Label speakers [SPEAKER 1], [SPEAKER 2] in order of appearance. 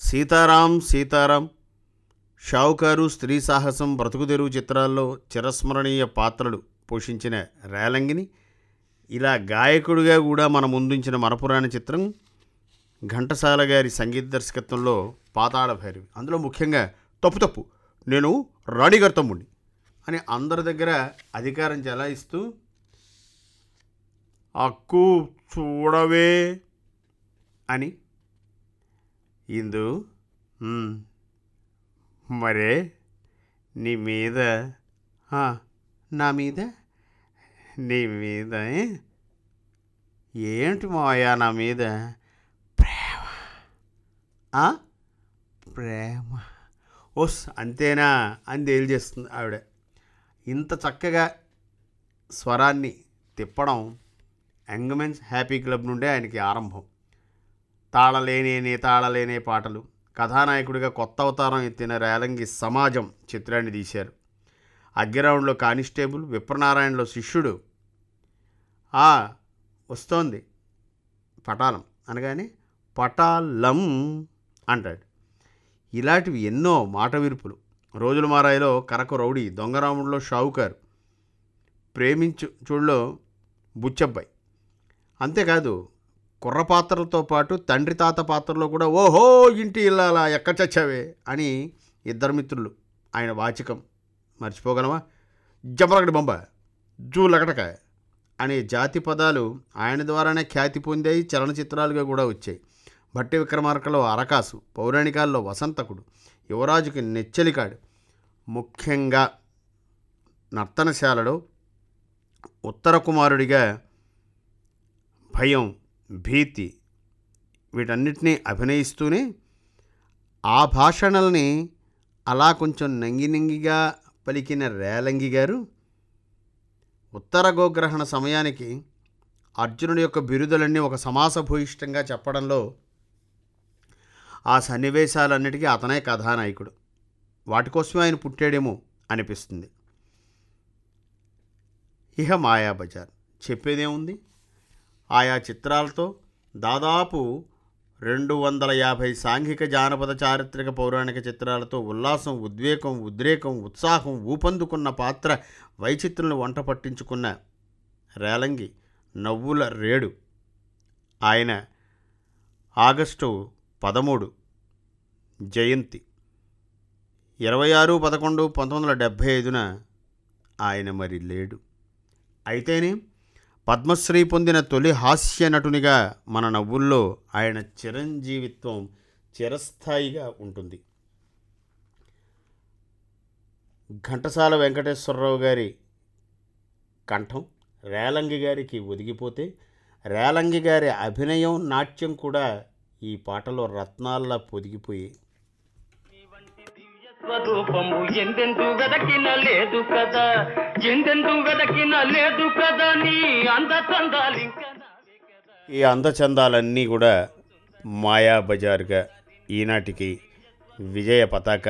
[SPEAKER 1] సీతారాం సీతారాం షావుకారు స్త్రీ సాహసం బ్రతుకుదెరువు చిత్రాల్లో చిరస్మరణీయ పాత్రలు పోషించిన రేలంగిని ఇలా గాయకుడిగా కూడా మన ముందుంచిన మరపురాని చిత్రం ఘంటసాల గారి సంగీత దర్శకత్వంలో పాతాళ భైరవి అందులో ముఖ్యంగా తప్పు తప్పు నేను రాణిగారి తమ్ముడిని అని అందరి దగ్గర అధికారం చెలాయిస్తూ అక్కు చూడవే అని ఇందు "ఉమ్, మరే నీ మీద "ఆ, నా మీద నీ మీద ఏ? ఏంటి మావయ్య నా మీద ప్రేమ "ఆ? ప్రేమ ఓస్ అంతేనా అని తేల్చేస్తుంది ఆవిడ ఇంత చక్కగా స్వరాన్ని తిప్పడం యంగ్మెన్స్ హ్యాపీ క్లబ్ నుండే ఆయనకి ఆరంభం తాళలేనే తాళలేనే పాటలు కథానాయకుడిగా కొత్త అవతారం ఎత్తిన రేలంగి సమాజం చిత్రాన్ని తీశారు అగ్గిరౌండ్లో కానిస్టేబుల్ విప్రనారాయణలో శిష్యుడు ఆ వస్తోంది పటాలం అనగానే పటాలం అంటాడు ఇలాంటివి ఎన్నో మాట విరుపులు రోజుల మారాయిలో కరకు రౌడీ దొంగరాముడిలో షావుకారు ప్రేమించు చూడులో బుచ్చబ్బాయి అంతేకాదు కుర్ర పాత్రలతో పాటు తండ్రి తాత పాత్రలో కూడా ఓహో ఇంటి ఇల్లాలా ఎక్కడ చచ్చావే అని ఇద్దరు మిత్రులు ఆయన వాచికం మర్చిపోగలమా జమరగడి బొంబ జూలగటక అనే జాతి పదాలు ఆయన ద్వారానే ఖ్యాతి పొందాయి చలనచిత్రాలుగా కూడా వచ్చాయి భట్టి విక్రమార్కలో అరకాసు పౌరాణికాల్లో వసంతకుడు యువరాజుకి నెచ్చలికాడు ముఖ్యంగా నర్తనశాలలో ఉత్తర కుమారుడిగా భయం భీతి వీటన్నిటినీ అభినయిస్తూనే ఆ భాషణల్ని అలా కొంచెం నంగి నంగిగా పలికిన రేలంగి గారు ఉత్తర గోగ్రహణ సమయానికి అర్జునుడి యొక్క బిరుదులన్నీ ఒక సమాసభూయిష్టంగా చెప్పడంలో ఆ సన్నివేశాలన్నిటికీ అతనే కథానాయకుడు వాటి కోసమే ఆయన పుట్టాడేమో అనిపిస్తుంది ఇహ మాయాబజార్ చెప్పేదేముంది ఆయా చిత్రాలతో దాదాపు రెండు వందల యాభై సాంఘిక జానపద చారిత్రక పౌరాణిక చిత్రాలతో ఉల్లాసం ఉద్వేగం ఉద్రేకం ఉత్సాహం ఊపందుకున్న పాత్ర వైచిత్రులను వంట పట్టించుకున్న రేలంగి నవ్వుల రేడు ఆయన ఆగస్టు పదమూడు జయంతి ఇరవై ఆరు పదకొండు పంతొమ్మిది వందల డెబ్భై ఐదున ఆయన మరి లేడు అయితేనే పద్మశ్రీ పొందిన తొలి హాస్య నటునిగా మన నవ్వుల్లో ఆయన చిరంజీవిత్వం చిరస్థాయిగా ఉంటుంది ఘంటసాల వెంకటేశ్వరరావు గారి కంఠం రేలంగి గారికి ఒదిగిపోతే రేలంగి గారి అభినయం నాట్యం కూడా ఈ పాటలో రత్నాల్లా పొదిగిపోయి
[SPEAKER 2] స్వరూపము ఎందెందు వెదకిన లేదు కదా ఎందెందు వెదకిన లేదు కదా నీ అంద చందాలింక నావే కదా
[SPEAKER 1] ఈ అందచందాలన్నీ కూడా మాయాబజార్గా ఈనాటికి విజయ పతాక